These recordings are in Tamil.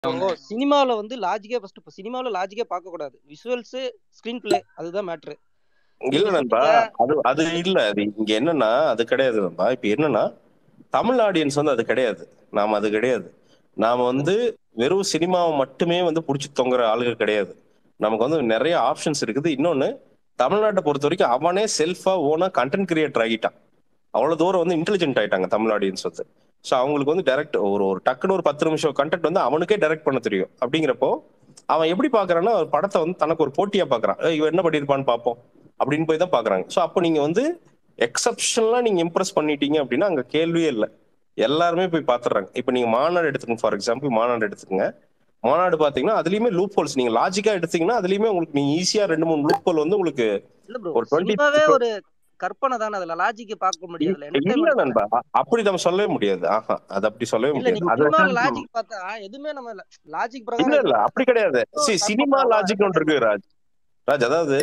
இப்போ சினிமாவில் வந்து லாஜிக்கே ஃபர்ஸ்ட் இப்போ சினிமாவில் லாஜிக்கே பார்க்க கூடாது விஷுவல்ஸ் ஸ்க்ரீன் பிளே அதுதான் மேட்ரு இல்ல நண்பா அது அது இல்ல அது இங்க என்னன்னா அது கிடையாது நண்பா இப்ப என்னன்னா தமிழ் ஆடியன்ஸ் வந்து அது கிடையாது நாம அது கிடையாது நாம வந்து வெறும் சினிமாவை மட்டுமே வந்து புடிச்சு தொங்குற ஆளுங்க கிடையாது நமக்கு வந்து நிறைய ஆப்ஷன்ஸ் இருக்குது இன்னொன்னு தமிழ்நாட்டை பொறுத்த வரைக்கும் அவனே செல்ஃபா ஓனா கண்டென்ட் கிரியேட்டர் ஆகிட்டான் அவ்வளவு தூரம் வந்து இன்டெலிஜென்ட் ஆயிட்டாங்க தமிழ் ஆடியன்ஸ் வந்து ஸோ அவங்களுக்கு வந்து டைரக்ட் ஒரு ஒரு டக்குன்னு ஒரு பத்து நிமிஷம் கண்டென்ட் வந்து அவனுக்கே டைரக்ட் பண்ண தெரியும் அப்படிங்கிறப்போ அவன் எப்படி பாக்குறான்னா ஒரு படத்தை வந்து தனக்கு ஒரு போட்டியா பாக்குறான் ஏய், இவன் என்ன பண்ணியிருப்பான்னு பார்ப்போம் அப்படின்னு போய் தான் பாக்குறாங்க ஸோ அப்போ நீங்க வந்து எக்ஸப்ஷனலா நீங்க இம்ப்ரெஸ் பண்ணிட்டீங்க அப்படின்னா அங்க கேள்வியே இல்லை எல்லாருமே போய் பாத்துறாங்க இப்போ நீங்க மாநாடு எடுத்துக்கோங்க ஃபார் எக்ஸாம்பிள் மாநாடு எடுத்துக்கோங்க மாநாடு பாத்தீங்கன்னா அதுலயுமே லூப் ஹோல்ஸ் நீங்க லாஜிக்கா எடுத்தீங்கன்னா அதுலயுமே உங்களுக்கு நீங்க ஈஸியா ரெண்டு மூணு லூப் ஹோல் வந்து உங்களுக்கு இல்ல ப்ரோ ஒரு 20 சினிமாவே ஒரு கற்பனை தானே அதுல லாஜிக்கே பார்க்க முடியாது இல்ல entertainment தானே. நண்பா அ- அப்படி நம்ம சொல்லவே முடியாது ஆஹா அது அப்படி சொல்லவே இல்ல முடியாது நீங்க அது சினிமாவில் லாஜிக் பார்த்தா எதுவுமே நம்ம லாஜிக் இல்ல பிரகாரம் இல்ல அப்படி கிடையாது சி தப்பு சினிமா பண்ணலாம், லாஜிக் ஒன்று இருக்கு ராஜ் ராஜ் அதாவது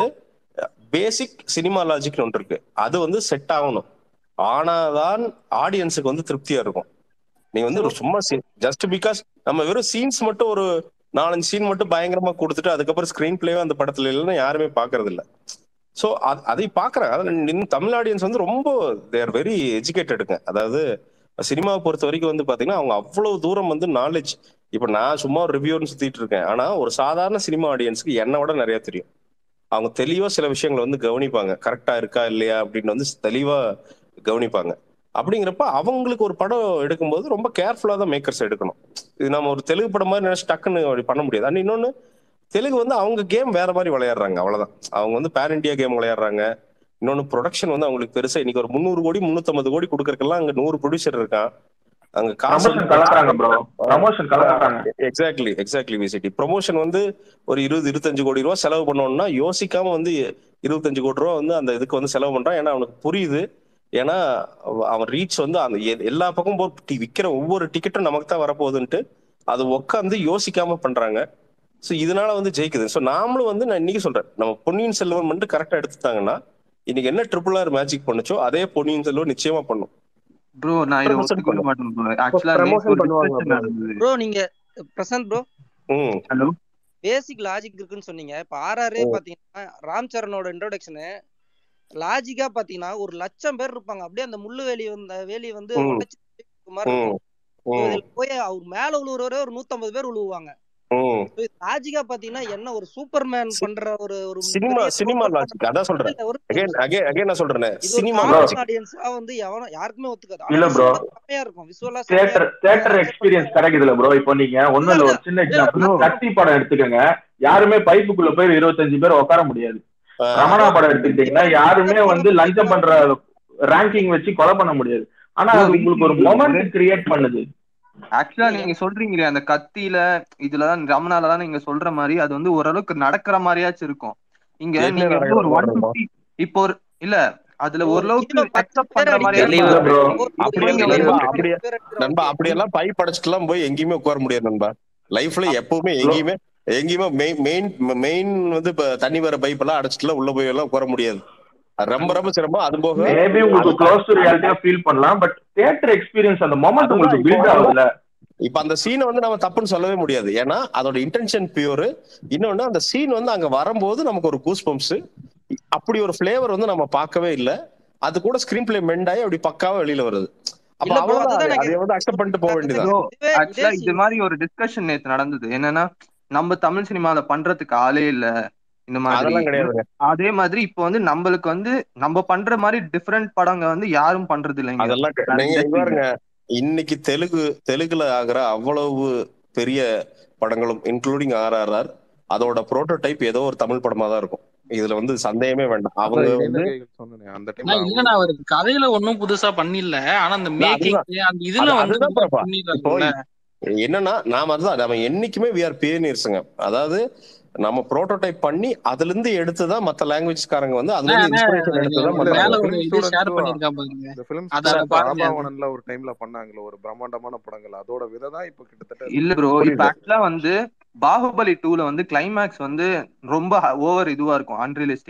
பேசிக் சினிமா லாஜிக் ஒன்று இருக்கு அது வந்து செட் ஆகணும் ஆனாதான் ஆடியன்ஸுக்கு வந்து திருப்தியா இருக்கும் நீ வந்து ஒரு சும்மா ஜஸ்ட் பிகாஸ் நம்ம வெறும் சீன்ஸ் மட்டும் ஒரு நாலஞ்சு சீன் மட்டும் பயங்கரமா கொடுத்துட்டு அதுக்கப்புறம் ஸ்கிரீன் பிளேவே அந்த படத்துல இல்லைன்னா யாருமே பாக்குறது இல்ல சோ அதை பாக்குறாங்க அதாவது இன்னும் தமிழ் ஆடியன்ஸ் வந்து ரொம்ப தேர் வெரி எஜுகேட்டடுங்க அதாவது சினிமாவை பொறுத்த வரைக்கும் வந்து பாத்தீங்கன்னா அவங்க அவ்வளவு தூரம் வந்து நாலேஜ் இப்ப நான் சும்மா ஒரு ரிவ்யூன்னு சுத்திட்டு இருக்கேன் ஆனா ஒரு சாதாரண சினிமா ஆடியன்ஸ்க்கு என்னை விட நிறைய தெரியும் அவங்க தெளிவா சில விஷயங்களை வந்து கவனிப்பாங்க கரெக்டா இருக்கா இல்லையா அப்படின்னு வந்து தெளிவா கவனிப்பாங்க அப்படிங்கிறப்ப அவங்களுக்கு ஒரு படம் எடுக்கும்போது ரொம்ப கேர்ஃபுல்லா தான் மேக்கர்ஸ் எடுக்கணும் இது நம்ம ஒரு தெலுங்கு படம் மாதிரி நினைச்சு டக்குன்னு அப்படி பண்ண முடியாது அண்ட் இன்னொன்னு தெலுங்கு வந்து அவங்க கேம் வேற மாதிரி விளையாடுறாங்க அவ்வளவுதான் அவங்க வந்து பேன் இண்டியா கேம் விளையாடுறாங்க இன்னொன்னு ப்ரொடக்ஷன் வந்து அவங்களுக்கு பெருசா இன்னைக்கு ஒரு முந்நூறு கோடி முன்னூத்தம்பது கோடி கொடுக்கறதுக்கெல்லாம் அங்க நூறு ப்ரொடியூசர் இருக்கான் அங்க காசு ப்ரமோஷன் கலக்குறாங்க ப்ரோ ப்ரமோஷன் கலக்குறாங்க எக்ஸாக்ட்லி எக்ஸாக்ட்லி விசிட்டி ப்ரொமோஷன் வந்து ஒரு இருபது இருபத்தஞ்சு கோடி ரூபா செலவு பண்ணோம்னா யோசிக்காம வந்து இருபத்தஞ்சு கோடி ரூபா வந்து அந்த இதுக்கு வந்து செலவு பண்றான் ஏன்னா அவனுக்கு புரியுது ஏன்னா அவ- அவன் ரீச் வந்து அந்த எ- எல்லா பக்கமும் போ- டி- விக்கிற ஒவ்வொரு டிக்கெட்டும் நமக்கு தான் வரப்போகுதுன்ட்டு அது உட்காந்து யோசிக்காம பண்றாங்க ஸோ இதனால வந்து ஜெயிக்குது ஸோ நாமளும் வந்து நான் இன்னைக்கு சொல்றேன் நம்ம பொன்னியின் செல்வன் மட்டும் கரெக்டா எடுத்துட்டாங்கன்னா இன்னைக்கு என்ன ட்ரிபிள் ஆர் மேஜிக் பண்ணுச்சோ அதே பொன்னியின் செல்வன் நிச்சயமா பண்ணும் ப்ரோ நான் இதை Promotion ஒத்துக்கவே பண்ணுவோம். மாட்டேன் ப்ரோ ஆக்சுவலா promotion ஒரு பண்ணுவாங்க discussion bro. நடந்தது ப்ரோ நீங்க பிரசாந்த் ப்ரோ ம் ஹலோ பேசிக் லாஜிக் இருக்குன்னு சொன்னீங்க இப்ப ஆர்ஆரே ஓ. பாத்தீங்கன்னா ராம் சரணோட இன்ட்ரோடக்ஷனு லாஜிக்கா பாத்தீங்கன்னா ஒரு லட்சம் பேர் இருப்பாங்க அப்படியே அந்த முள்ளு வேலி வந்து வேலி வந்து ம். உடைச்சு மாதிரி ம் இருக்கும் ம் இதுல போய் அவர் மேல விழுவுறவரே ஒரு நூத்தம்பது பேர் விழுவாங்க ம் லாஜிக்கா பாத்தீங்கன்னா என்ன ஒரு சூப்பர்மேன் சி- பண்ற ஒரு ஒரு சினிமா பெரிய சினிமா superman லாஜிக் அதான் சொல்றேன் இல்ல, ஒரு அகைன் அகைன் அகைன் நான் சொல்றேன் இது ஒரு சினிமா காமன் லாஜிக் ஆடியன்ஸா வந்து எவனும் யாருக்குமே ஒத்துக்காது இல்ல ஆனா bro. visual செமையா இருக்கும் விசுவலா தியேட்டர் தியேட்டர் எக்ஸ்பீரியன்ஸ் கிடைக்குதுல ப்ரோ இப்போ நீங்க ஒண்ணும் இல்ல ஒரு சின்ன எக்ஸாம்பிள் கத்தி படம் எடுத்துக்கோங்க யாருமே பைப்புக்குள்ள போய் இருபத்தஞ்சு பேர் உட்கார முடியாது ரமணா படம் எடுத்துக்கிட்டீங்கன்னா யாருமே வந்து லஞ்சம் பண்ற ரேங்கிங் வச்சு கொலை பண்ண முடியாது ஆனா அது உங்களுக்கு ஒரு மொமெண்ட் கிரியேட் பண்ணுது ஆக்சுவலா நீங்க சொல்றீங்களே அந்த கத்தியில இதுலதான் ரமணால தான் நீங்க சொல்ற மாதிரி அது வந்து ஓரளவுக்கு நடக்கிற மாதிரியாச்சும் இருக்கும் இங்க என்ன நீங்க வந்து ஒரு ஒன் நடக்குது பிப்டி இப்போ ஒரு இல்ல அதுல ஒரு ஓரளவுக்கு hero பத்து அக்செப்ட் பேர் பண்ற அடிக்க மாதிரியா தெளிவா இருக்கும் bro. ஒரு- ஒரு அப்படியே hero நண்பா, பத்து அப்படியே பேர் அடிக்கிற நண்பா okay. அப்படியெல்லாம் பை படைச்சிட்டுலாம் போய் எங்கேயுமே உட்கார முடியாது நண்பா லைஃப்ல எப்பவுமே எங்கேயுமே எங்கேயுமே மெயின் மெயின் மெயின் வந்து இப்ப தண்ணி வர பைப் எல்லாம் அடைச்சிட்டுலாம் உள்ள போய் எல்லாம் உட்கார முடியாது அது ரொம்ப ரொம்ப சிரமம் அது போக மேபி உங்களுக்கு க்ளோஸ் டு ரியாலிட்டியா ஃபீல் பண்ணலாம் பட் தியேட்டர் எக்ஸ்பீரியன்ஸ் அந்த மொமெண்ட் உங்களுக்கு பில்ட் ஆகுதுல இப்ப அந்த சீனை வந்து நம்ம தப்புன்னு சொல்லவே முடியாது ஏன்னா அதோட இன்டென்ஷன் பியூர் இன்னொன்னு அந்த சீன் வந்து அங்க வரும்போது நமக்கு ஒரு கூஸ் பம்ப்ஸ் அப்படி ஒரு ஃபிளேவர் வந்து நம்ம பார்க்கவே இல்ல அது கூட ஸ்கிரீன் பிளே மெண்ட் ஆகி அப்படி பக்காவா வெளியில வருது அப்ப இல்ல bro, அவ்வளவுதான் அதுதான் அதை- நான் அதை வந்து அக்செப்ட் பண்ணிட்டு போக வேண்டியதான் Bro, இதுவே ஆக்சுவலா இதே இது scene மாதிரி ஒரு டிஸ்கஷன் நேத்து நடந்தது என்னன்னா நம்ம தமிழ் சினிமால பண்றதுக்கு ஆளே இல்ல இந்த மாதிரி அதெல்லாம் கிடையாதுங்க அதே மாதிரி இப்போ வந்து நம்மளுக்கு வந்து நம்ம பண்ற மாதிரி டிஃப்ரெண்ட் படங்க வந்து யாரும் பண்றது இல்லைங்க அதெல்லாம் கெ- வேற நீங்க இங்க industry ல. பாருங்க இன்னைக்கு தெலுங்கு தெலுங்குல ஆகிற அவ்வளவு பெரிய படங்களும் இன்க்ளூடிங் ஆர்ஆர்ஆர் அதோட புரோட்டோடைப் ஏதோ ஒரு தமிழ் படமா தான் இருக்கும் இதுல வந்து சந்தேகமே வேண்டாம் அவங்க அதான் வந்து இளைஞர்கள் சொன்னேனே, அந்த ஆனா டைம்ல இல்லண்ணா அவருக்கு கதையில ஒண்ணும் புதுசா பண்ணிடல ஆனா அந்த இல்ல, மேக்கிங் அதுதான். அந்த இதுல அது- வந்து அதுதான் பிரபா. இப்போ பண்ணிடுறாங்கல்ல என்னன்னா நாம அதுதான் நம்ம என்னைக்குமே வி ஆர் பியனியர்ஸுங்க அதாவது நம்ம புரோட்டோடைப் பண்ணி அதுல இருந்து எடுத்துதான் மத்த லாங்குவேஜ்காரங்க வந்து அதுல இருந்து இன்ஸ்பிரேஷன் எடுத்துதான் இல்ல, மேல பண்றாங்க ஒரு film இது students ஷேர் உம் பண்ணிருக்கா பாருங்க இந்த பிலிம் அத பாருங்க. ஆபாவனன்ல ஒரு டைம்ல பண்ணாங்களே ஒரு பிரம்மாண்டமான படங்கள் அதோட விதை தான் இப்ப கிட்டத்தட்ட இல்ல ப்ரோ இப்ப புரியுது. ஆக்சுவலா வந்து பாகுபலி டூல வந்து கிளைமேக்ஸ் வந்து ரொம்ப ஓவர் இதுவா இருக்கும் அன்ரியலிஸ்டிக்கா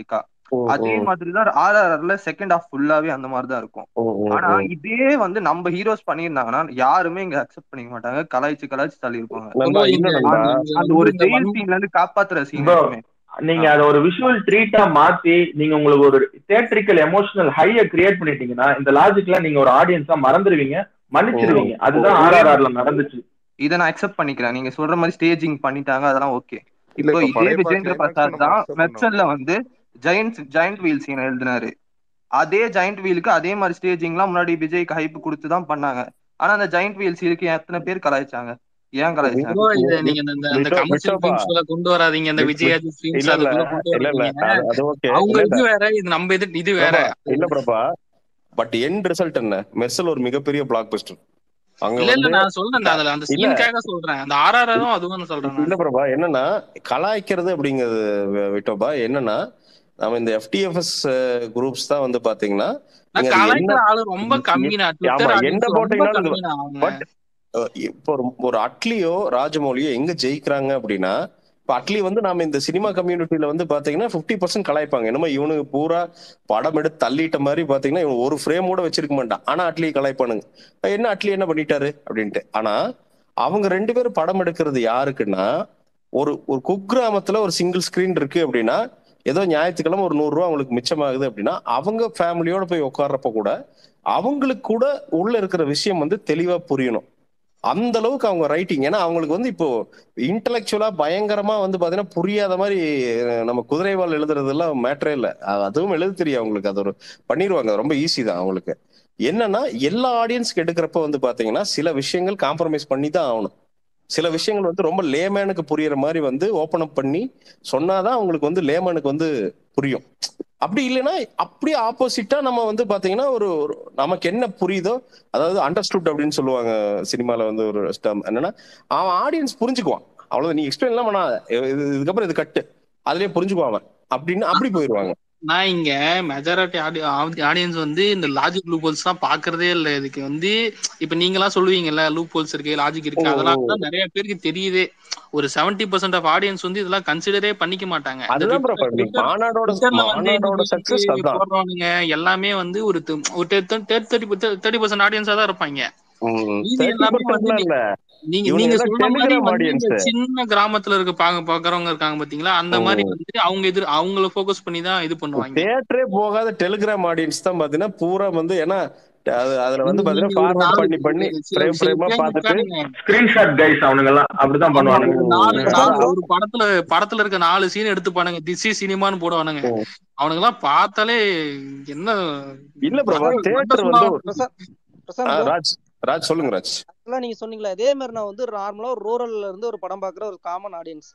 ம், அதே ம், மாதிரிதான் ஆர்ஆர்ஆர்ல செகண்ட் ஹாஃப் ஃபுல்லாவே அந்த மாதிரிதான் இருக்கும் ம், ம், ஆனா ம். இதே வந்து நம்ம ஹீரோஸ் பண்ணியிருந்தாங்கன்னா யாருமே இங்க அக்செப்ட் பண்ணிக்க மாட்டாங்க கலாய்ச்சு கலாய்ச்சு தள்ளி இருப்பாங்க நண்பா ப்ரோ இல்ல இங்க நண்பா இங்க அந்த வந்து ஒரு இந்த ஜெயில் வன் சீன்ல இருந்து காப்பாத்துற சீன் ப்ரோ இருக்குமே நீங்க அதை ஒரு விஷுவல் ட்ரீட்டா மாத்தி நீங்க உங்களுக்கு ஒரு தியேட்ரிக்கல் எமோஷனல் ஹைய கிரியேட் பண்ணிட்டீங்கன்னா இந்த லாஜிக்ல நீங்க ஒரு ஆடியன்ஸா மறந்துடுவீங்க மன்னிச்சிருவீங்க அதுதான் ஆர்ஆர்ஆர்ல நடந்துச்சு இதை நான் அக்செப்ட் பண்ணிக்கிறேன் நீங்க சொல்ற மாதிரி ஸ்டேஜிங் பண்ணிட்டாங்க அதெல்லாம் ஓகே இல்ல இப்போ இப்ப இதே படையப்பா விஜேந்திர கிளைமேக்ஸ் பிரசாத் நம்ம தான் அக்செப்ட் மெர்சல்ல பண்ணோம் வந்து ஜெயண்ட் ஜெயண்ட் வீல் சீன் எழுதினாரு அதே ஜெயண்ட் வீலுக்கு அதே மாதிரி ஸ்டேஜிங்லாம் முன்னாடி விஜய்க்கு ஹைப் கொடுத்து தான் பண்ணாங்க ஆனா அந்த ஜெயண்ட் வீல் சீனுக்கு எத்தனை பேர் கலாய்ச்சாங்க ஏன் கலாய்ச்சாங்க ப்ரோ இது நீங்க இந்த இந்த- இந்த விட்டோ கமர்ஷியல் விட்டோபா ஃபிலிம்ஸ்ல கொண்டு வராதீங்க இந்த விட்- விஜய் விட்- அஜித் ஃபிலிம்ஸ் இல்ல இல்ல அதுக்குள்ள கொண்டு இல்ல இல்ல வராதீங்க அது அது ஓகே அவங்க இல்ல இல்ல இது வேற இது நம்ம இது இது வேற பிரபா இல்ல பிரபா பட் எண்ட் ரிசல்ட் என்ன மெர்சல் ஒரு மிகப்பெரிய பிளாக் பஸ்டர் அங்க இல்ல இல்ல வந்து நான் சொல்றேன் அந்த- அதுல அந்த இல்ல சீனுக்காக சொல்றேன் அந்த ஆர்ஆரும் அதுவும் சொல்றேன் இல்ல நான் பிரபா என்னன்னா கலாய்க்கிறது அப்படிங்கிறது வி- விட்டோபா என்னன்னா நம்ம இந்த எஃப்டிஎஃப்எஸ் குரூப்ஸ் தான் வந்து பாத்தீங்கன்னா நான் நீங்க அது என்ன கலாய்க்கிற ஆளு ரொம்ப கம்மினா ஆமா ட்விட்டர் என்ன ஆடியன்ஸ் ரொம்ப போட்டீங்கன்னாலும் இது கம்மினா அவங்க பட் இப்போ ஒரு ஒரு அட்லியோ ராஜமௌலியோ எங்க ஜெயிக்கிறாங்க அப்படின்னா இப்ப அட்லி வந்து நாம இந்த சினிமா கம்யூனிட்டியில வந்து பாத்தீங்கன்னா 50% பர்சன்ட் கலாய்ப்பாங்க என்னமோ இவனுக்கு பூரா படம் எடுத்து தள்ளிட்ட மாதிரி பாத்தீங்கன்னா இவன் ஒரு ஃப்ரேம் கூட வச்சிருக்க மாட்டான் ஆனா அட்லி கலாய்ப்பானுங்க என்ன அட்லி என்ன பண்ணிட்டாரு அப்படின்ட்டு ஆனா அவங்க ரெண்டு பேரும் படம் எடுக்கிறது யாருக்குன்னா ஒரு ஒரு குக்கிராமத்துல ஒரு சிங்கிள் ஸ்கிரீன் இருக்கு அப்படின்னா ஏதோ ஞாயிற்றுக்கிழமை ஒரு நூறு ரூபா அவங்களுக்கு மிச்சமாகுது அப்படின்னா அவங்க ஃபேமிலியோட போய் உட்கார்றப்ப கூட அவங்களுக்கு கூட உள்ள இருக்கிற விஷயம் வந்து தெளிவா புரியணும் அந்த அளவுக்கு அவங்க ரைட்டிங் ஏன்னா அவங்களுக்கு வந்து இப்போ இன்டலெக்சுவலா பயங்கரமா வந்து பாத்தீங்கன்னா புரியாத மாதிரி அஹ், நம்ம குதிரைவால் எழுதுறதெல்லாம் மேட்டரே இல்லை அதுவும் எழுத தெரியும் அவங்களுக்கு அது ஒரு பண்ணிடுவாங்க ரொம்ப ஈஸி தான் அவங்களுக்கு என்னன்னா எல்லா ஆடியன்ஸ்க்கு எடுக்கிறப்ப வந்து பாத்தீங்கன்னா சில விஷயங்கள் காம்ப்ரமைஸ் பண்ணி தான் ஆகணும் சில விஷயங்கள் வந்து ரொம்ப லேமேனுக்கு புரியுற மாதிரி வந்து ஓப்பன் அப் பண்ணி சொன்னாதான் அவங்களுக்கு வந்து லேமேனுக்கு வந்து புரியும் அப்படி இல்லைன்னா அப்படியே ஆப்போசிட்டா நம்ம வந்து பாத்தீங்கன்னா ஒரு ஒரு நமக்கு என்ன புரியுதோ அதாவது அண்டர்ஸ்டுட் அப்படின்னு சொல்லுவாங்க சினிமால வந்து ஒரு term. என்னன்னா அவன் ஆடியன்ஸ் புரிஞ்சுக்குவான் அவ்வளவு நீ எக்ஸ்பிளைன் எல்லாம் பண்ணாத இது இதுக்கப்புறம் இது கட்டு அதுலயே புரிஞ்சுக்குவான் அவன் அப்படின்னு அப்படி போயிடுவாங்க நான் இங்க மெஜாரிட்டி ஆடியன்ஸ் வந்து இந்த லாஜிக் லூப் ஹோல்ஸ் தான் பாக்குறதே இல்ல இதுக்கு வந்து இப்ப நீங்க எல்லாம் சொல்லுவீங்கல்ல லூப் ஹோல்ஸ் இருக்கு லாஜிக் இருக்கு ஓ, ஓ. அதெல்லாம் தான் நிறைய பேருக்கு தெரியுதே ஒரு 70% பர்சன்ட் ஆஃப் ஆடியன்ஸ் வந்து இதெல்லாம் கன்சிடரே பண்ணிக்க மாட்டாங்க இந்த அதுதான் bro Twitter- இப்ப Twitter- மாநாடோட ட்விட்டர்ல வந்து இந்த மாநாடோட சக்சஸ் வீட்டுக்கு அதான் போடுறவனுங்க எல்லாமே வந்து ஒரு து- ஒரு தேர்ட்டி தேர்ட்டி பர்சன்ட் ஆடியன்ஸா தான் இருப்பாங்க மீதி தேர்ட்டி எல்லாமே வந்து பர்சன்ட்லாம் இல்ல நீங்க இவனுங்க நீங்க எல்லாம் சொல்ற மாதிரி டெலிகிராம் வந்து இந்த ஆடியன்ஸ் சின்ன கிராமத்துல இருக்க பாக்க பாக்குறவங்க இருக்காங்க பாத்தீங்களா அந்த மாதிரி வந்து அவங்க எதிர் அவங்கள ஃபோக்கஸ் பண்ணி தான் இது பண்ணுவாங்க தியேட்டரே போகாத டெலிகிராம் ஆடியன்ஸ் தான் பாத்தீங்கன்னா பூரா வந்து ஏன்னா அது அதுல வந்து நீங்க பாத்தீங்கன்னா நீங்க ஒரு ஃபார்வர்ட் நாலு பண்ணி பண்ணி சில ஃப்ரேம் சில ஃப்ரேமா பேர் பார்த்துட்டு இருக்கானுங்க ஸ்கிரீன்ஷாட் கைஸ் அவனுங்க எல்லாம் அப்படிதான் ஆமா பண்ணுவானுங்க ஒரு நாலு ம், நாலு அதான் ஒரு படத்துல படத்துல இருக்க நாலு சீன் எடுத்துப்பானுங்க திஸ் சினிமான்னு போடுவானுங்க ம். அவனுங்க எல்லாம் பார்த்தாலே என்ன இல்ல பிரபா வண்ட- தியேட்டர் வண்டசுலா வந்து ஒரு- பிரசாந்த் ஆ, பிரசாந்த் bro, ராஜ் ராஜ் சொல்லுங்க ராஜ் actually நீங்க சொன்னீங்களா அதே மாதிரி நான் வந்து நார்மலா ஒரு ரூரல்ல இருந்து ஒரு படம் பாக்குற ஒரு காமன் ஆடியன்ஸ்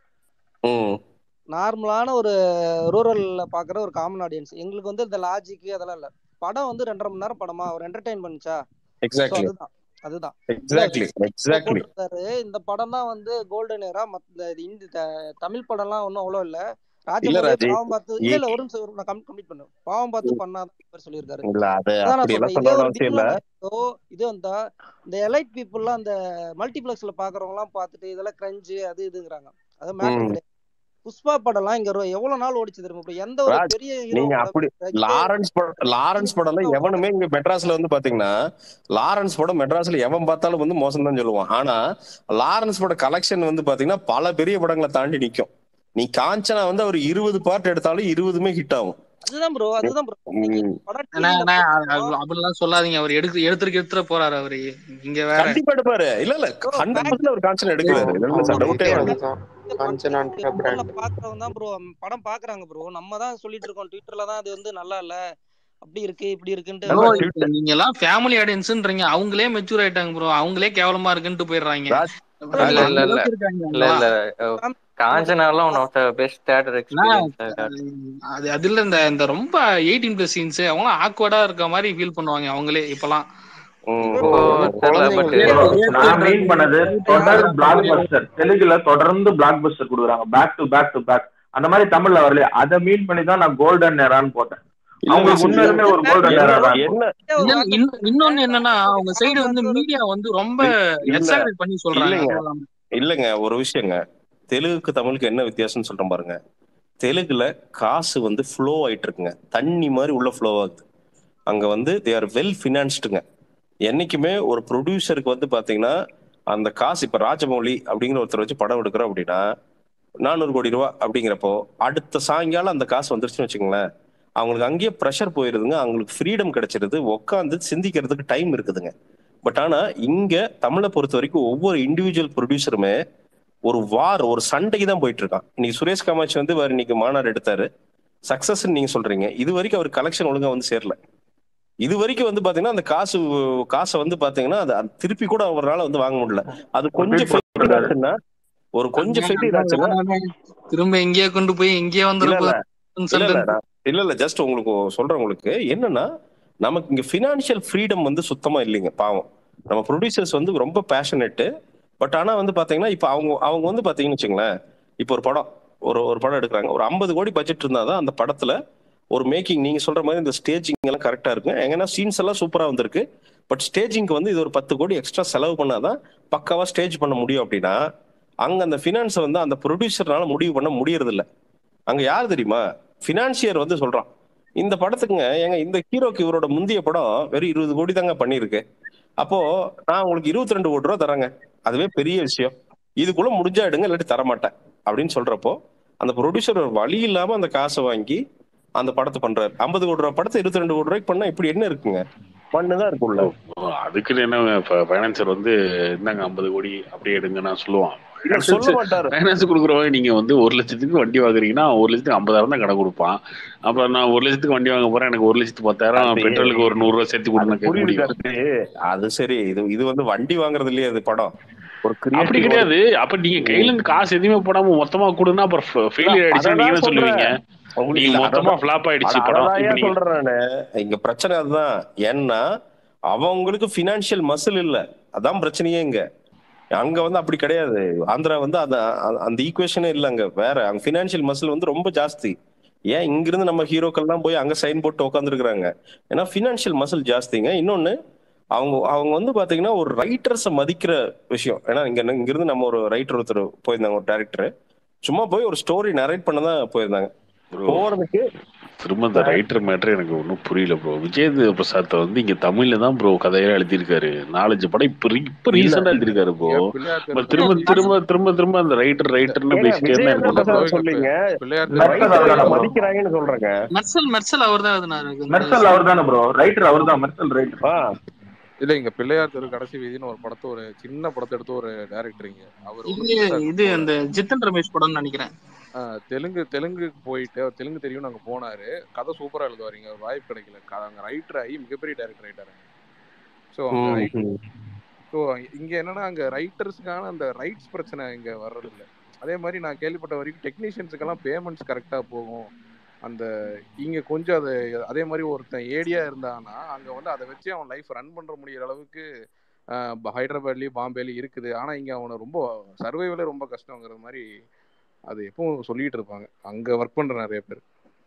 ம் நார்மலான ஒரு ரூரல்ல பாக்குற ஒரு காமன் ஆடியன்ஸ் எங்களுக்கு வந்து இந்த லாஜிக் அதெல்லாம் இல்ல படம் வந்து ரெண்டரை மணி நேரம் படமா ஒரு என்டர்டைன் பண்ணுச்சா So எக்ஸாக்ட்லி அதுதான் அதுதான் எக்ஸாக்ட்லி எக்ஸாக்ட்லி போட்டிருக்காரு இந்த படம் தான் வந்து கோல்டன் ஏரா மத்த இது இந்த த- தமிழ் படம்லாம் ஒன்றும் அவ்வளோ இல்ல இல்ல ராஜமௌலியே ராஜி பாவம் பார்த்து இல்ல இல்ல ஒரு நிமிஷம் ஒரு- நான் கம்ப்ளீட் பண்ணு பாவம் பார்த்து பண்ணாதான் இவர் சொல்லியிருக்காரு இல்ல அது அதான் நான் அப்படி எல்லாம் சொல்றேன் இதே சொல்ல ஒரு அவசியம் இல்ல வில்லனா இது வந்தா இந்த எலைட் பீப்புள்லாம் அந்த மல்டிபிளெக்ஸ்ல பாக்குறவங்க எல்லாம் பார்த்துட்டு இதெல்லாம் கிரஞ்சு அது இதுங்கிறாங்க அது மேட்டர் ம். கிடையாது புஷ்பா படம்லாம் இங்க ஒரு- எவ்வளவு நாள் ஓடிச்சு தெரியுமா bro? எந்த ஒரு ராஜ், பெரிய ஹீரோ நீங்க அப்படி லாரன்ஸ் படம் லாரன்ஸ் படம்ல எவனுமே இங்க மெட்ராஸ்ல வந்து பாத்தீங்கன்னா லாரன்ஸ் படம் மெட்ராஸ்ல எவன் பார்த்தாலும் வந்து மோசம் தான் சொல்லுவான் ஆனா லாரன்ஸ் பட கலெக்ஷன் வந்து பாத்தீங்கன்னா பல பெரிய படங்களை தாண்டி நிக்கும் நீ காஞ்சனா வந்து அவர் இருபது பார்ட் எடுத்தாலும் இருபதுமே ஹிட் ஆகும் அதுதான் ப்ரோ அதுதான் ப்ரோ ம். படம் அண்ணா, TV ல அண்ணா, போட்டா- அது- அப்படிலாம் சொல்லாதீங்க அவர் எடுத்து எடுத்துட்டு எடுத்துட போறாரு அவரு இங்க வேற கண்டிப்பா எடுப்பாரு இல்ல இல்ல Bro, ஹண்ட்ரட் பர்சன்ட் அவர் கான்சன் எடுக்கிறாரு இதுல இருந்து சார் டவுட்டே அவனுக்கு வேணாம் அதுதான் காஞ்சனான்ற brand. பாக்குறவங்க தான் ப்ரோ படம் பாக்குறாங்க ப்ரோ நம்ம தான் சொல்லிட்டு இருக்கோம் ட்விட்டர்ல தான் அது வந்து நல்லா இல்ல அப்படி இருக்கு இப்படி இருக்குன்ட்டு ப்ரோ Twitter- இப்ப நீங்க எல்லாம் ஃபேமிலி ஆடியன்ஸ்ன்றீங்க அவங்களே மெச்சூர் ஆயிட்டாங்க ப்ரோ அவங்களே கேவலமா இருக்குன்ட்டு போயிடுறாங்க ராஜ், அந்த இல்ல, இல்ல, இல்ல. அளவுக்கு இருக்காங்க இல்ல அவங்களா. இல்ல அஹ், காஞ்சனாலாம் one of the best theatre experience அது அதுல இந்த இந்த ரொம்ப எயிட்டீன் பிளஸ் சீன்ஸ் அவங்க ஆக்வர்டா இருக்க மாதிரி ஃபீல் பண்ணுவாங்க அவங்களே இப்பெல்லாம் ம், இப்போ ம். தெரியல பட் Bro, நான் மீன் பண்ணது தொடர் பிளாக் பஸ்டர் தெலுங்குல தொடர்ந்து பிளாக் பஸ்டர் கொடுக்குறாங்க back to back to back அந்த மாதிரி தமிழ்ல வரலையே அதை மீன் பண்ணி தான் நான் கோல்டன் நேரான்னு போட்டேன் இல்ல, அவங்களுக்கு இல்ல, உண்மையுமே ஒரு கோல்டன் நேரா என்ன தான் என்ன இன்னொன்னு- இன்னொன்னு- இன்னொன்னு என்னன்னா அவங்க சைடு வந்து மீடியா வந்து ரொம்ப இல்ல. எக்ஸாகரேட் பண்ணி சொல்றாங்க இல்லைங்க. அதுவும் இல்லாம. இல்லங்க ஒரு விஷயங்க தெலுங்குக்கு தமிழுக்கு என்ன வித்தியாசம்னு சொல்றேன் பாருங்க தெலுங்குல காசு வந்து ஃப்ளோ ஆயிட்டு இருக்குங்க தண்ணி மாதிரி உள்ள ஃப்ளோ ஆகுது அங்க வந்து தே ஆர் வெல் ஃபினான்ஸ்டுங்க என்னைக்குமே ஒரு ப்ரொடியூசருக்கு வந்து பாத்தீங்கன்னா அந்த காசு இப்ப ராஜமௌலி அப்படிங்கிற ஒருத்தர் வச்சு படம் எடுக்கிறோம் அப்படின்னா நானூறு கோடி ரூபா அப்படிங்கிறப்போ அடுத்த சாயங்காலம் அந்த காசு வந்துருச்சுன்னு வச்சுக்கோங்களேன் அவங்களுக்கு அங்கேயே ப்ரெஷர் போயிருதுங்க அவங்களுக்கு ஃப்ரீடம் கிடைச்சிருது உட்காந்து சிந்திக்கிறதுக்கு டைம் இருக்குதுங்க பட் ஆனா இங்க தமிழை பொறுத்த வரைக்கும் ஒவ்வொரு இண்டிவிஜுவல் ப்ரொடியூசருமே ஒரு வார் ஒரு சண்டைக்கு தான் போயிட்டு இருக்கான் இன்னைக்கு சுரேஷ் காமாட்சி வந்து வேற இன்னைக்கு மாநாடு எடுத்தாரு சக்சஸ் நீங்க சொல்றீங்க இது வரைக்கும் அவர் கலெக்ஷன் ஒழுங்கா வந்து சேரல இது வரைக்கும் வந்து பாத்தீங்கன்னா அந்த காசு காசை வந்து பாத்தீங்கன்னா அது அது திருப்பி கூட அவரால் வந்து வாங்க முடியல அது கொஞ்சம் failure ஆச்சுன்னா ஒரு கொஞ்சம் ஃபெயிலியர் ஆச்சுன்னா திரும்ப எங்கேயோ கொண்டு போய் எங்கேயோ இல்ல இல்ல வந்துருப்போம் இல்ல இல்ல நான் இல்ல இல்ல ஜஸ்ட் உங்களுக்கு சொல்றேன் உங்களுக்கு என்னன்னா நமக்கு இங்க பினான்சியல் ஃப்ரீடம் வந்து சுத்தமா இல்லைங்க பாவம் நம்ம ப்ரொடியூசர்ஸ் வந்து ரொம்ப பேஷனெட்டு பட் ஆனா வந்து பாத்தீங்கன்னா இப்ப அவங்க அவங்க வந்து பாத்தீங்கன்னு வச்சுங்களேன் இப்போ ஒரு படம் ஒரு ஒரு படம் எடுக்கிறாங்க ஒரு ஐம்பது கோடி பட்ஜெட் இருந்தாதான் அந்த படத்துல ஒரு மேக்கிங் நீங்க சொல்ற மாதிரி இந்த ஸ்டேஜிங் எல்லாம் கரெக்டா இருக்கும் எங்கன்னா சீன்ஸ் எல்லாம் சூப்பரா வந்திருக்கு பட் ஸ்டேஜிங்க்கு வந்து இது ஒரு பத்து கோடி எக்ஸ்ட்ரா செலவு பண்ணாதான் பக்காவா ஸ்டேஜ் பண்ண முடியும் அப்படின்னா அங்க அந்த ஃபினான்ஸை வந்து அந்த ப்ரொடியூசர்னால முடிவு பண்ண முடியறது இல்ல அங்க யார் தெரியுமா ஃபினான்சியர் வந்து சொல்றான் இந்த படத்துக்குங்க ஏங்க இந்த ஹீரோக்கு இவரோட முந்தைய படம் வெறும் இருபது கோடி தாங்க பண்ணியிருக்கு அப்போ நான் உங்களுக்கு இருபத்தி ரெண்டு கோடி ரூபா தரேங்க அதுவே பெரிய விஷயம் இதுக்குள்ள முடிஞ்சா எடுங்க இல்லாட்டி தரமாட்டேன் அப்படின்னு சொல்றப்போ அந்த ப்ரொடியூசர் ஒரு வழி இல்லாம அந்த காசை வாங்கி அந்த படத்தை பண்றாரு ஐம்பது கோடி ரூபா படத்தை இருபத்தி ரெண்டு கோடி ரூபாய்க்கு பண்ணா இப்படி என்ன இருக்குங்க மண்ணுதான் இருக்கும்ல அதுக்குன்னு என்ன இப்ப பைனான்சர் வந்து இந்தாங்க ஐம்பது கோடி அப்படியே எடுங்க நான் சொல்லுவான் இல்ல சொல்ல மாட்டாரு ஃபைனான்ஸ் கொடுக்குறவங்க நீங்க வந்து ஒரு லட்சத்துக்கு வண்டி வாங்குறீங்கன்னா ஒரு லட்சத்துக்கு ஐம்பதாயிரம் தான் கடன் கொடுப்பான் அப்புறம் நான் ஒரு லட்சத்துக்கு வண்டி வாங்க போறேன் எனக்கு ஒரு லட்சத்துக்கு பத்தாயிரம் அது- பெட்ரோலுக்கு ஒரு நூறு ரூபாய் சேர்த்து அது கொடுங்க கேட்க புரியுது முடியும் கருத்து அது சரி இது இது வந்து வண்டி வாங்குறது இல்லையே அது படம் ஒரு அப்படி creative- கிடையாது அப்ப நீங்க கையில இருந்து காசு எதுவுமே போடாம மொத்தமா கொடுன்னா அப்புறம் ஃபெயிலியர் ஆயிடுச்சு அதான் நீங்க என்ன சொல்லுவீங்க உங்களுக்கு நீங்க இல்ல, மொத்தமா அதான் ஃபிளாப் ஆயிடுச்சு அட- படம் அதான் இப்ப ஏன் நீங்க சொல்றேன் நானு இங்க பிரச்சனை அதுதான் ஏன்னா அவங்களுக்கு பினான்சியல் மசில் இல்ல அதான் பிரச்சனையே இங்க அங்க வந்து அப்படி கிடையாது ஆந்திரா வந்து அந்த அந்த- அந்த ஈக்குவேஷனே இல்ல அங்க வேற அங்க பினான்சியல் மசில் வந்து ரொம்ப ஜாஸ்தி ஏன் இங்கிருந்து நம்ம ஹீரோக்கள்லாம் போய் அங்க சைன் போட்டு உட்காந்துருக்காங்க ஏன்னா பினான்சியல் மசில் ஜாஸ்திங்க இன்னொன்னு அவங்க அவங்க வந்து பாத்தீங்கன்னா ஒரு ரைட்டர்ஸை மதிக்கிற விஷயம் ஏன்னா இங்க இங்கிருந்து நம்ம ஒரு ரைட்டர் ஒருத்தர் போயிருந்தாங்க ஒரு டேரக்டர் சும்மா போய் ஒரு ஸ்டோரி நரேட் பண்ண தான் போயிருந்தாங்க Bro, போறதுக்கு திரும்ப இந்த ரைட்டர் மேட்டர் எனக்கு ஒன்றும் புரியல ப்ரோ விஜயேந்திர பிரசாத் வந்து இங்க தமிழ்ல தான் ப்ரோ கதையெல்லாம் எழுதியிருக்காரு நாலஞ்சு படம் இப்ப re- இப்ப ரீசெண்டா எழுதியிருக்காரு ப்ரோ ஏன் பிள்ளையார் திரும்ப தெரு திரும்ப திரும்ப திரும்ப அந்த ரைட்டர் ரைட்டர்னு ஏங்க, பேசிட்டே இருந்தா எனக்கு விஜயேந்திர ஒண்ணும் பிரசாத் சொல்றீங்க பிள்ளையார் மெர்சல் தெரு அவர்தானே bro? மதிக்கிறாங்கன்னு சொல்றேங்க மெர்சல் மெர்சல் அவர் தான் மெர்சல் அவர் தானே ப்ரோ ரைட்டர் அவர் தான் மெர்சல் ரைட்டர் ஆ, இல்ல இங்க பிள்ளையார் தெரு கடைசி வீதின்னு ஒரு படத்தை ஒரு சின்ன படத்தை எடுத்து ஒரு டைரக்டருங்க அவர் ஒண்ணும் இது பெருசா இது போல. அந்த ஜித்தன் ரமேஷ் படம்னு நினைக்கிறேன் ஆஹ் தெலுங்கு தெலுங்குக்கு போயிட்டு அவர் தெலுங்கு தெரியும் அங்க போனாரு கதை சூப்பரா எழுதுவாருங்க ஒரு வாய்ப்பு கிடைக்கல க- அங்க ரைட்டர் ஆகி மிகப்பெரிய டைரக்டர் ஆயிட்டாரு ஸோ அங்க ம், ரைட் ம். ஸோ இங்க என்னன்னா அங்க ரைட்டர்ஸ்க்கான அந்த ரைட்ஸ் பிரச்சனை இங்க வர்றது இல்ல அதே மாதிரி நான் கேள்விப்பட்ட வரைக்கும் டெக்னீஷியன்ஸுக்கெல்லாம் பேமெண்ட்ஸ் கரெக்டா போகும் அந்த இங்க கொஞ்சம் அது அதே மாதிரி ஒருத்தன் ஏடியா இருந்தான்னா அங்க வந்து அதை வச்சு அவன் லைஃப் ரன் பண்ற முடியிற அளவுக்கு ஆஹ் ப- ஹைதராபாத்லயும் பாம்பேலயும் இருக்குது ஆனா இங்க அவனை ரொம்ப சர்வைவலே ரொம்ப கஷ்டங்கிற மாதிரி அது எப்பவும் சொல்லிட்டு இருப்பாங்க அங்க ஒர்க் பண்ற நிறைய பேர்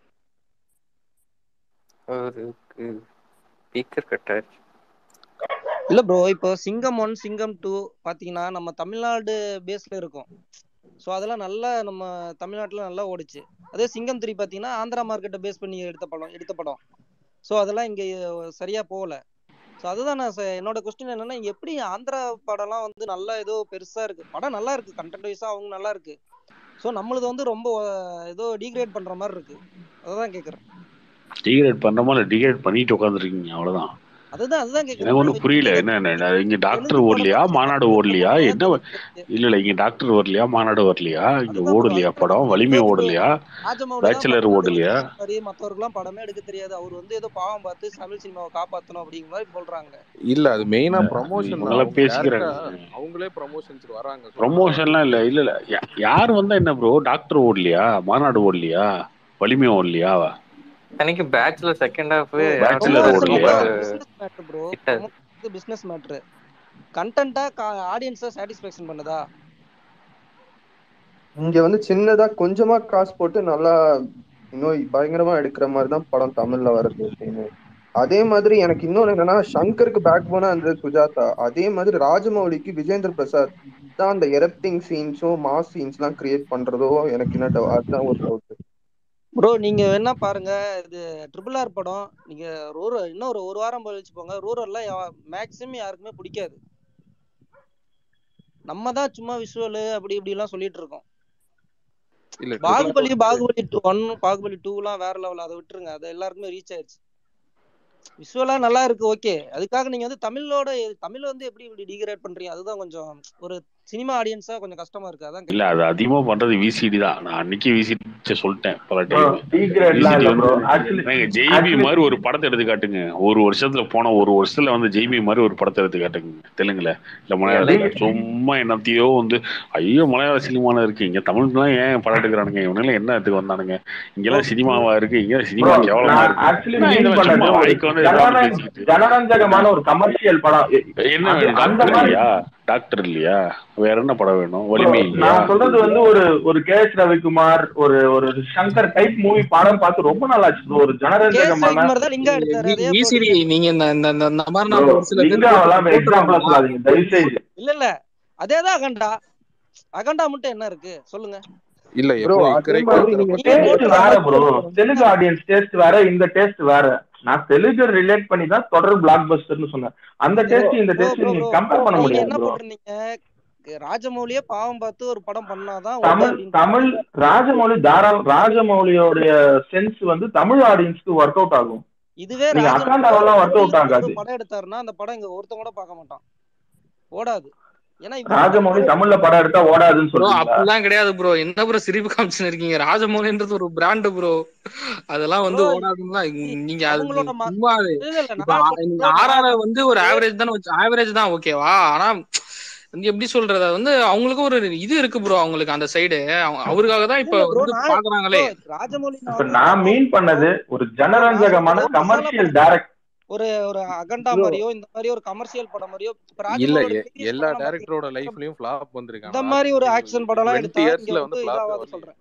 அவருக்கு ஸ்பீக்கர் கட் ஆயிடுச்சு இல்ல ப்ரோ இப்போ சிங்கம் ஒன் சிங்கம் டூ பாத்தீங்கன்னா நம்ம தமிழ்நாடு பேஸ்ல இருக்கும் ஸோ அதெல்லாம் நல்லா நம்ம தமிழ்நாட்டுல நல்லா ஓடுச்சு அதே சிங்கம் த்ரீ பாத்தீங்கன்னா ஆந்திரா மார்க்கெட்டை பேஸ் பண்ணி எடுத்த படம் எடுத்த படம் ஸோ அதெல்லாம் இங்க சரியா போகல ஸோ அதுதான் நான் ச- என்னோட கொஸ்டின் என்னன்னா இங்க எப்படி ஆந்திரா படம்லாம் வந்து நல்லா ஏதோ பெருசா இருக்கு படம் நல்லா இருக்கு கண்டென்ட் வைஸா அவங்க நல்லா இருக்கு ஸோ நம்மளது வந்து ரொம்ப அஹ், ஏதோ டீக்ரேட் பண்ற மாதிரி இருக்கு அதான் கேக்குறேன் டிகிரேட் பண்றோமா இல்ல டிகிரேட் பண்ணிட்டு உட்காந்துருக்கீங்க அவ்வளவுதான் அதுதான் அதுதான் எனக்கு கேக்குறேன் ஒண்ணும் புரியல என்ன என்ன, இங்க டாக்டர் ஓடலையா மாநாடு ஓடலையா என்ன இல்ல இல்ல இங்க டாக்டர் வரலையா மாநாடு வரலையா இங்க ஓடலையா படம் வலிமை ஓடலையா பேச்சுலர் ஓடலையா மாதிரி மத்தவருக்குலாம் படமே எடுக்க தெரியாது அவர் வந்து ஏதோ பாவம் பார்த்து தமிழ் சினிமாவை காப்பாத்தணும் அப்படிங்கிற மாதிரி சொல்றாங்க இல்ல அது மெயினா ப்ரமோஷன் இவங்கெல்லாம் பேசிக்கிறாங்க அவங்களே ப்ரமோஷன்ஸ் வராங்க ப்ரொமோஷன்லாம் இல்ல இல்ல இல்ல யா- யார் வந்தா என்ன ப்ரோ டாக்டர் ஓடலையா மாநாடு ஓடலையா வலிமை ஓடலையா அன்னைக்கு பேச்சுலர் செகண்ட் ஹாஃப் Bachelor ஓடலையா? Business matter bro Hit business matter கண்டென்ட்டா ஆடியன்ஸை சாட்டிஸ்ஃபேக்ஷன் பண்ணுதா இங்க வந்து சின்னதா கொஞ்சமா காசு போட்டு நல்லா இன்னும் பயங்கரமா எடுக்கிற மாதிரி தான் படம் தமிழ்ல வருது அப்படின்னு அதே மாதிரி எனக்கு இன்னொன்னு என்னன்னா சங்கருக்கு பேக் போனா அந்த சுஜாதா அதே மாதிரி ராஜமௌலிக்கு விஜேந்திர பிரசாத் தான் அந்த எரப்டிங் சீன்ஸும் மாஸ் சீன்ஸ் எல்லாம் கிரியேட் பண்றதோ எனக்கு என்ன doubt- அதுதான் ஒரு டவுட் ப்ரோ நீங்க வேணா பாருங்க இது ட்ரிபிள் ஆர் படம் நீங்க ரூரல் இன்னும் ஒரு ஒரு வாரம் கழிச்சு போங்க ரூரல்ல மேக்ஸிமம் யாருக்குமே பிடிக்காது நம்ம தான் சும்மா விஷுவல் அப்படி இப்படி எல்லாம் சொல்லிட்டு இருக்கோம் இல்ல Baahubali Baahubali two one Baahubali two எல்லாம் வேற லெவல் அதை விட்டுருங்க அது எல்லாருக்குமே ரீச் ஆயிருச்சு விஷுவலா நல்லா இருக்கு ஓகே அதுக்காக நீங்க வந்து தமிழோட தமிழ் வந்து எப்படி இப்படி டிகிரேட் பண்றீங்க அதுதான் கொஞ்சம் ஒரு சினிமா ஆடியன்ஸா கொஞ்சம் கஷ்டமா இருக்கு அதான் இல்ல அது அதிகமா பண்றது விசிடி தான் நான் அன்னைக்கு விசிடி சொல்லிட்டேன் பல டைம் டீக்ரேட்லாம் விசிடி இல்ல வந்து ப்ரோ ஆக்சுவலி நீங்க ஜெய்பி actually- மாதிரி ஒரு படத்தை எடுத்து காட்டுங்க ஒரு வருஷத்துல போன ஒரு வருஷத்துல வந்து ஜெய்பி மாதிரி ஒரு படத்தை எடுத்து காட்டுங்க தெலுங்குல இல்ல மலையாளத்துல சும்மா என்னத்தையோ வந்து ஐயோ மலையாள சினிமால இருக்கு இங்க தமிழ்லாம் ஏன் படம் எடுக்கிறானுங்க இவனுங்க என்ன எடுத்துக்கு வந்தானுங்க இங்கெல்லாம் சினிமாவா இருக்கு இங்க சினிமா Bro, கேவலமா நான் இருக்கு actually என்ன mean இதெல்லாம் பண்ணது சும்மா ஒரு வாய்க்கு வந்து ஏதாவது ஜனரஞ்ச- பேசிக்கிட்டு ஜனரஞ்சகமான ஒரு கமர்ஷியல் படம் எ- என்ன அது- வேணும் அந்த டாக்டர் மாதிரி இல்லையா டாக்டர் இல்லையா வேற என்ன படம் வேணும் bro, வலிமை இல்லையா நான் சொல்றது வந்து ஒரு ஒரு கே எஸ் ரவிக்குமார் ஒரு ஒரு சங்கர் டைப் மூவி படம் பார்த்து ரொம்ப நாள் ஆச்சு bro. ஒரு கேஸ் ஜனரஞ்சகமான ரவிக்குமார் தான் லிங்கா எடுத்தாரு அதே விசிடி நீங்க இந்த இந்த இந்த இந்த மாதிரி bro, நான் ஒரு சில பேர் லிங்காவெல்லாம் போட்டு எக்ஸாம்பிளா சொல்லாதீங்க தயவு செய்து இல்ல இல்ல அதேதான் அகண்டா அகண்டா மட்டும் என்ன இருக்கு சொல்லுங்க இல்ல ப்ரோ எப்போ அதே இக்கரைக்கு மாதிரி ஒருத்தரை நீங்க பத்தி டேஸ்ட் போட்டு வேற bro commercial Telugu audience taste வேற இந்த டேஸ்ட் வேற நான் தெலுங்கு ரிலேட் பண்ணி தான் தொடர் பிளாக் பஸ்டர்னு சொன்னேன் அந்த ப்ரோ டேஸ்ட் இந்த ப்ரோ டேஸ்ட் ப்ரோ நீங்க ப்ரோ கம்பேர் பண்ண நீங்க முடியாது என்ன ப்ரோ போட்டிருந்தீங்க ராஜமௌலியே பாவம் பார்த்து ஒரு படம் பண்ணாதான் ஓகே தமிழ் அப்படின்னு தமிழ் ராஜமௌழி தாராள ராஜமௌலியோடைய சென்ஸ் வந்து தமிழ் ஆடியன்ஸ்க்கு ஒர்க் அவுட் ஆகும் இதுவே நீங்க ராஜமௌலி அக்காண்டாவெல்லாம் ஒர்க் அவுட் ஒரு ஆகாது படம் எடுத்தாருன்னா அந்த படம் இங்க ஒருத்தன் கூட பார்க்க மாட்டான் ஓடாது ஏன்னா இவரு ராஜமௌலி தமிழ்ல படம் எடுத்தா ஓடாதுன்னு ப்ரோ சொல்றீங்களா அப்படிலாம் கிடையாது ப்ரோ என்ன ப்ரோ சிரிப்பு காமிச்சுன்னு இருக்கீங்க ராஜமௌலின்றது ஒரு பிராண்ட் ப்ரோ அதெல்லாம் வந்து ப்ரோ ஓடாதுன்னா நீங்க அது அவங்களோட ம- சும்மா அது இல்ல இல்ல இப்ப நான் ஆ- சொல்றேன் நீங்க ப்ரோ நான் ஆர்ஆர் வந்து ஒரு ஆவரேஜ் தானே வச்சு ஆவரேஜ் தான் ஓகேவா ஆனா வந்து எப்படி சொல்றது அது வந்து அவங்களுக்கு ஒரு இது இருக்கு ப்ரோ அவங்களுக்கு அந்த சைடு அவருக்காக தான் இல்ல இப்ப இல்ல ப்ரோ வந்து நான் பாக்குறாங்களே ப்ரோ ராஜமௌலி நான் இப்ப வந்து நான் நான் மீன் பண்ணது ஒரு ப்ரோ நான் ஜனரஞ்சகமான சொல்றது மசாலா கமர்ஷியல் படம் டைரக்ட் ஒரு ஒரு அகண்டா ப்ரோ மாதிரியோ இந்த மாதிரி ஒரு கமர்ஷியல் படம் மாதிரியோ இப்ப இல்ல ராஜமௌலியோட எ- பெரிய எல்லா படம் டேரக்டரோட பாத்தீங்கன்னா லைஃப்லயும் ஃபிளாப் வந்திருக்கு இந்த ஆனா மாதிரி ஒரு ராஜமௌலி ஆக்ஷன் படம்லாம் டுவெண்ட்டி எடுத்தா இங்க இயர்ஸ்ல வந்து வந்து ஃபிளாப் இதாவாது வரலையே சொல்றேன்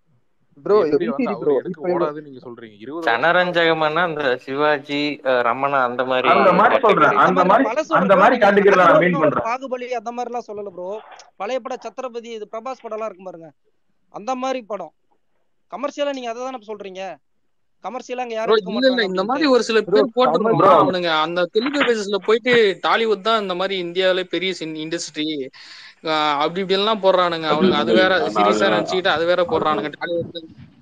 ப்ரோ எப்படி வந்து விசிடி அவர் ப்ரோ எடுக்க இப்போ இவ- ஓடாதுன்னு நீங்க சொல்றீங்க இருபது வருஷம் சனரஞ்சகம்னா அந்த சிவாஜி அஹ், ரமணா அந்த மாதிரி அந்த மாதிரி சொல்றேன் கேட்டகரி அந்த அந்த மாதிரி மாதிரி பழசோட அந்த ப்ரோ மாதிரி நீங்க கேட்டகரியில நான் ராஜமௌலி மீன் ஒரு பண்றேன் பாகுபலி அந்த மாதிரி எல்லாம் சொல்லல ப்ரோ பழைய படம் சத்ரபதி இது பிரபாஸ் படம் எல்லாம் இருக்கும் பாருங்க அந்த மாதிரி படம் கமர்ஷியலா நீங்க அதை தானே சொல்றீங்க கமர்ஷியலா அங்க ப்ரோ யாரும் எடுக்க இல்ல இல்ல மாட்டாங்க இந்த அப்படின்ட்டு மாதிரி ஒரு சில ப்ரோ பேர் போட்டுருவான் ப்ரோ கமல் அவனுங்க அந்த தெலுங்கு பேசஸ்ல போயிட்டு டாலிவுட் தான் இந்த மாதிரி இந்தியாவிலே பெரிய இண்டஸ்ட்ரி அப்படி இப்படி எல்லாம் போடுறானுங்க அது அவனுங்க அது அது வேற அது சீரியஸா அது நினைச்சுக்கிட்டு அது வேற அது போடுறானுங்க டாலிவுட்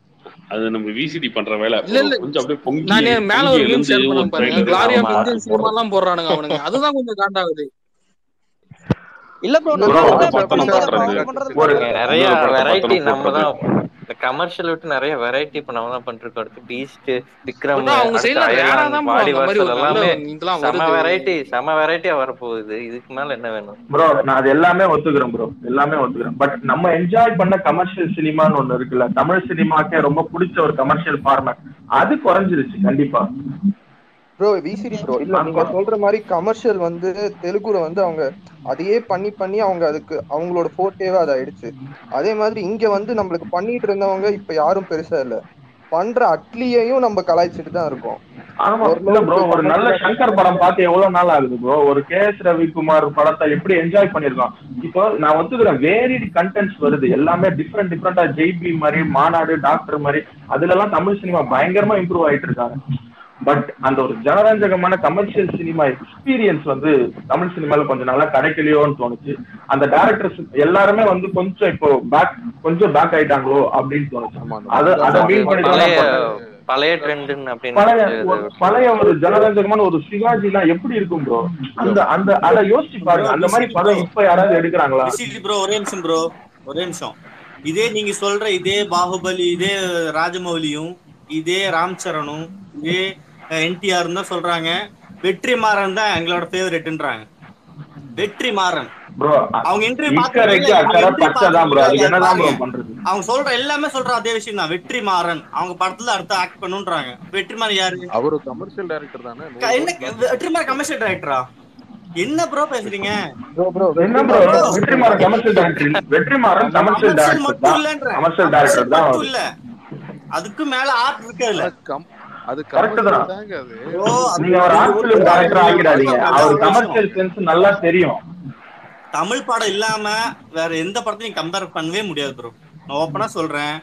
அது நம்ம விசிடி பண்ற வேலை இல்ல ஒரு இல்ல கொஞ்சம் அப்படியே பொங்கி நானே மேல பொங்கி ஒரு மீம் எழுந்து ஷேர் ஒரு பண்ண பாருங்க ட்ரைலர் கிளாரி ஆஃப் ஆமா இந்தியன் சினிமா போடுறது எல்லாம் போடுறானுங்க அவனுங்க அதுதான் கொஞ்சம் காண்டாகுது இல்ல ப்ரோ இல்ல நல்ல ப்ரோ ப்ரோ படத்தை பச்சை பண்ணும்போது பச்சை அப்ப ஒரு அவங்க பண்றது நிறைய நல்லா இன்னொரு இருக்கும் படத்தை வெரைட்டி பத்தனம் நம்ம போடுறது தான் இந்த கமர்ஷியல் விட்டு நிறைய வெரைட்டி இப்ப நம்ம தான் பண்ணிருக்கோம் அடுத்து பீஸ்ட் விக்ரம் பட் அவங்க அடுத்து சைட்ல ரேரா அயலான் தான் ப்ரோ பாடி அந்த மாதிரி வாசல் ஒரு நல்ல எல்லாமே இதெல்லாம் செம வருது வெரைட்டி செம வெரைட்டியா வரப்போகுது இதுக்கு மேல என்ன வேணும் ப்ரோ நான் அது எல்லாமே ஒத்துக்கிறேன் ப்ரோ எல்லாமே ஒத்துக்கிறேன் பட் நம்ம என்ஜாய் பண்ண கமர்ஷியல் சினிமான்னு ஒண்ணு இருக்குல்ல தமிழ் சினிமாக்கே ரொம்ப பிடிச்ச ஒரு கமர்ஷியல் ஃபார்மேட் அது குறைஞ்சிருச்சு கண்டிப்பா ப்ரோ விசிடி ப்ரோ இல்ல அது நீங்க குறை- சொல்ற மாதிரி கமர்ஷியல் வந்து தெலுங்குல வந்து அவங்க அதையே பண்ணி பண்ணி அவங்க அதுக்கு அவங்களோட போர்ட்டேவே அது ஆயிடுச்சு அதே மாதிரி இங்க வந்து நம்மளுக்கு பண்ணிட்டு இருந்தவங்க இப்ப யாரும் பெருசா இல்ல பண்ற அட்லியையும் நம்ம கலாய்ச்சிட்டு தான் இருக்கோம் ஆமா ஒரு இல்ல ப்ரோ லெவலுக்கு ஒரு நல்ல கமர்ஷியலா சங்கர் படம் பார்த்து எவ்வளவு நாள் ஆகுது ப்ரோ ஒரு கே எஸ் ரவிக்குமார் படத்தை எப்படி என்ஜாய் பண்ணிருக்கோம் இப்போ நான் ஒத்துக்கிறேன் வேரிட் கண்டென்ட்ஸ் வருது எல்லாமே டிஃப்ரெண்ட் டிஃப்ரெண்டா ஜெய்பி மாதிரி மாநாடு டாக்டர் மாதிரி அதுல எல்லாம் தமிழ் சினிமா பயங்கரமா இம்ப்ரூவ் ஆயிட்டு இருக்காங்க பட் அந்த ஒரு ஜனரஞ்சகமான கமர்ஷியல் சினிமா எக்ஸ்பீரியன்ஸ் வந்து தமிழ் சினிமால கொஞ்சம் நல்லா கிடைக்கலையோன்னு தோணுச்சு அந்த டேரக்டர்ஸ் எல்லாருமே வந்து கொஞ்சம் இப்போ பேக் கொஞ்சம் பேக் ஆயிட்டாங்களோ அப்படின்னு தோணுச்சு ஆமா அந்த அத அத முருகதாஸ் மீன் பண்ணி தான் பழைய நான் பண்ணேன் பழைய ட்ரெண்டுன்னு அப்படின்னு பழைய நினைச்சு ஒரு பழைய ஒரு ஜனரஞ்சகமான ஒரு சிவாஜிலாம் எப்படி இருக்கும் ப்ரோ அந்த அந்த அத யோசிச்சு பாருங்க அந்த மாதிரி படம் இப்ப யாராவது எடுக்கிறாங்களா விசிடி ப்ரோ ஒரே நிமிஷம் ப்ரோ ஒரே நிமிஷம் இதே நீங்க சொல்ற இதே பாகுபலி இதே ராஜமௌலியும் இதே ராம் சரணும் இதே என்டிஆர் தான் சொல்றாங்க வெற்றி மாறன் தான் எங்களோட ஃபேவரட்ன்றாங்க வெற்றி மாறன் ப்ரோ அவங்க இன்டர்வியூ இக்கரைக்கு அக்கறை பச்சை தான் ப்ரோ அது என்னதான் ப்ரோ பண்றது அவங்க சொல்ற எல்லாமே சொல்ற அதே விஷயம் தான் வெற்றி மாறன் அவங்க படத்துல அடுத்து ஆக்ட் பண்ணுன்றாங்க வெற்றி மாறன் யாரு அவரு கமர்ஷியல் டைரக்டர் தானே நூறு க- என்ன கோடி வெற்றி மாறன் கமர்ஷியல் டைரக்டரா என்ன ப்ரோ பேசுறீங்க ப்ரோ ப்ரோ என்ன bro Vetrimaaran commercial director Vetrimaaran commercial commercial director மட்டும் தான் இல்லன்ற கமர்ஷியல் டைரக்டர் கமர்ஷியல் தான் மட்டும் அவரு இல்ல அதுக்கு மேல ஆர்ட் இருக்கு அதுல அது கம் அது கரெக்ட் கமர்ஷியல் தான் தாங்க அது ப்ரோ அது நீங்க ஒரு ஆர்ட் பிலிம் டைரக்டர் ஆக்கிடாதீங்க அதான் அவர் ஒரு விஷயம் கமர்ஷியல் சென்ஸ் நல்லா தெரியும் தமிழ் படம் இல்லாம வேற எந்த படத்தையும் கம்பேர் பண்ணவே முடியாது ப்ரோ நான் ஓப்பனா சொல்றேன்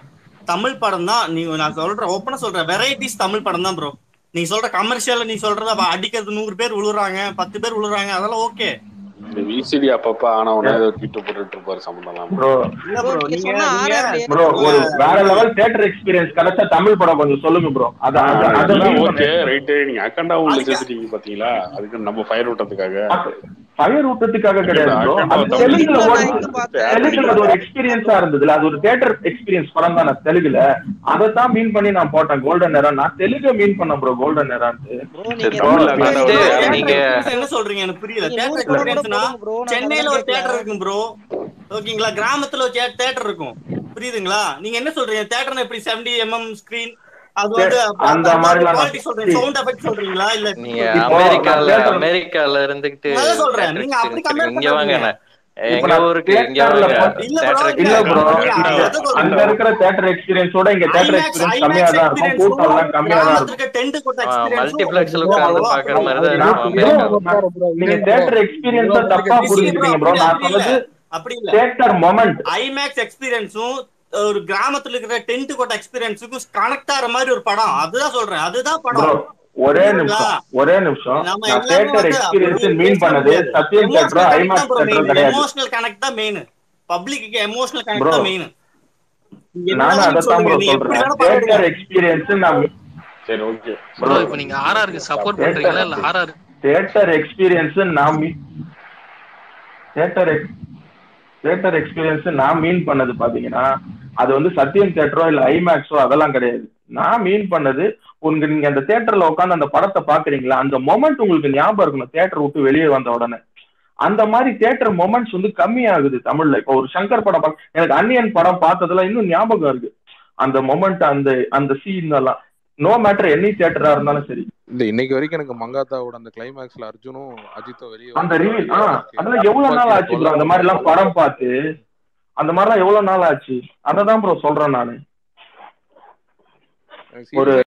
தமிழ் படம் தான் நீங்க நான் சொல்றேன் ஓப்பனா சொல்றேன் வெரைட்டிஸ் தமிழ் படம் தான் ப்ரோ நீங்க சொல்ற கமர்ஷியல் நீ சொல்றத அப்ப அடிக்கிறது நூறு பேர் விழுறாங்க பத்து பேர் விழுறாங்க அதெல்லாம் ஓகே இந்த விசிடி அப்பப்ப ஆனவனே ஏதோ ட்வீட் போட்டுட்டு இருப்பாரு சம்பந்தம் ப்ரோ இல்ல ப்ரோ ப்ரோ நீங்க நீங்க சொன்ன நீங்க ஆர்ஆர்பி ப்ரோ ஒரு வேற லெவல் தியேட்டர் எக்ஸ்பீரியன்ஸ் கிடைச்சா தமிழ் படம் கொஞ்சம் சொல்லுங்க ப்ரோ அத அத அத அதெல்லாம் மீன் ஓகே ரைட்டு நீங்க அக்கண்டா உள்ள அதுக்கு- சேர்த்துட்டீங்க பாத்தீங்களா அதுக்கு நம்ம ஃபயர் விட்டதுக்காக ஃபயர் ஊட்டத்துக்காக கிடையாது ப்ரோ அக்கண்டா அது தமிழ் தெலுங்குல நான் ஓடிச்சு எங்க பார்த்தேன் தெலுங்குல அது ஒரு எக்ஸ்பீரியன்ஸா இருந்ததுல அது ஒரு தியேட்டர் எக்ஸ்பீரியன்ஸ் படம் தானே தெலுங்குல அதை தான் மீன் பண்ணி நான் போட்டேன் கோல்டன் நேரா நான் தெலுங்கு மீன் பண்ணேன் ப்ரோ கோல்டன் நேரான்ட்டு ப்ரோ சரி, நீங்க தமிழ்ல தமிழ் அக்கண்டா படம் வந்து First நீங்க நீங்க- என்ன சொல்றீங்க எனக்கு புரியல நீங்க நூறு தியேட்டர் படம் கூட எக்ஸ்பீரியன்ஸ்னா போடுங்க ப்ரோ நான் சென்னையில அதெல்லாம் ஒரு தியேட்டர் கேட்கல இருக்கும் ப்ரோ ஓகேங்களா கிராமத்துல ஒரு தியேட்டர் இருக்கும் புரியுதுங்களா நீங்க என்ன சொல்றீங்க தியேட்டர்னா எப்படி 70 எம்எம் ஸ்கிரீன் அது வந்து அந்த மாதிரிலாம் நான் குவாலிட்டி சொல்றீங்க சவுண்ட் எஃபெக்ட் சொல்றீங்களா இல்ல நீங்க இப்போ அமெரிக்கால நான் theatre- அமெரிக்கால இருந்துகிட்டு அதான் சொல்றேன். theatre நீங்க அப்படி experience compare இருக்கு. இங்க வாங்க பண்ணாதீங்க. நான் இப்ப எங்க நான் ஊருக்கு இங்க theatreல வாங்க பார்த்து- இல்ல bro, theatre இல்ல ப்ரோ experience நீங்க அதான் சொல்றேன். அங்க இருக்கிற தியேட்டர் எக்ஸ்பீரியன்ஸோட இங்க தியேட்டர் IMAX எக்ஸ்பீரியன்ஸ் IMAX கம்மியா தான் இருக்கும் experience கூட்டம் எல்லாம் கம்மியா தான் கிராமத்துல இருக்கும் இருக்க டென்ட் கொட்ட ஆ, எக்ஸ்பீரியன்ஸ் multiplexல உட்கார்ந்து பாக்குற மாதிரி தான் நான் இருக்கும் அமெரிக்கால நான் நீங்க தியேட்டர் எக்ஸ்பீரியன்ஸா தப்பா புரிஞ்சுட்டீங்க ப்ரோ நான் சொன்னது அப்படி இல்ல தியேட்டர் மொமெண்ட் ஐமேக்ஸ் எக்ஸ்பீரியன்ஸும் ஒரு கிராமத்துல இருக்கிற டென்ட் கொட்ட எக்ஸ்பீரியன்ஸுக்கும் கனெக்ட் ஆகிற மாதிரி ஒரு படம் அதுதான் சொல்றேன் அதுதான் ப்ரோ படம் ஒரே நிமிஷம் ஒரே நிமிஷம் நம்ம நான் எல்லாமே தியேட்டர் வந்து எக்ஸ்பீரியன்ஸ் அப்படி மீன் பேச பண்ணது முடியாது. சத்யம் தியேட்டரோ ஐமாக்ஸ் தியேட்டரோ கிடையாது எமோஷனல் கனெக்ட் தான் மெயின் பப்ளிக்கு எமோஷனல் கனெக்ட் Bro, தான் மெயின் நானும் அதைத்தான் ப்ரோ சொல்றேன் தியேட்டர் எக்ஸ்பீரியன்ஸ் நான் சரி ஓகே ப்ரோ இப்போ நீங்க ஆர்ஆருக்கு சப்போர்ட் பண்றீங்களா இல்ல ஆர்ஆர் தியேட்டர் எக்ஸ்பீரியன்ஸ் நான் தியேட்டர் தியேட்டர் எக்ஸ்பீரியன்ஸ் நான் மீன் பண்ணது பாத்தீங்கன்னா அது வந்து சத்யம் தியேட்டரோ இல்ல ஐமேக்ஸோ அதெல்லாம் கிடையாது நான் மீன் பண்ணது உங்களுக்கு நீங்க அந்த தியேட்டர்ல உட்காந்து அந்த படத்தை பாக்குறீங்களா அந்த மொமெண்ட் உங்களுக்கு ஞாபகம் இருக்கணும் தியேட்டர் விட்டு வெளியே வந்த உடனே அந்த மாதிரி தியேட்டர் மொமெண்ட்ஸ் வந்து கம்மியாகுது தமிழ்ல இப்போ ஒரு சங்கர் படம் பாக்க- எனக்கு அன்னியன் படம் பார்த்ததுல இன்னும் ஞாபகம் இருக்கு அந்த மொமெண்ட் அந்த அந்த சீன் எல்லாம் நோ மேட்டர் எனி தியேட்டரா இருந்தாலும் சரி இல்ல இன்னைக்கு வரைக்கும் எனக்கு மங்காத்தாவோட அந்த கிளைமேக்ஸ்ல அர்ஜுனும் அஜித்தும் வெளியே அந்த ரிவீல் ஆ அதெல்லாம் எவ்வளவு நாள் ஆச்சு ப்ரோ அந்த மாதிரி எல்லாம் படம் பார்த்து அந்த மாதிரிலாம் எவ்வளவு நாள் ஆச்சு அததான் ப்ரோ சொல்றேன் நானு ஒரு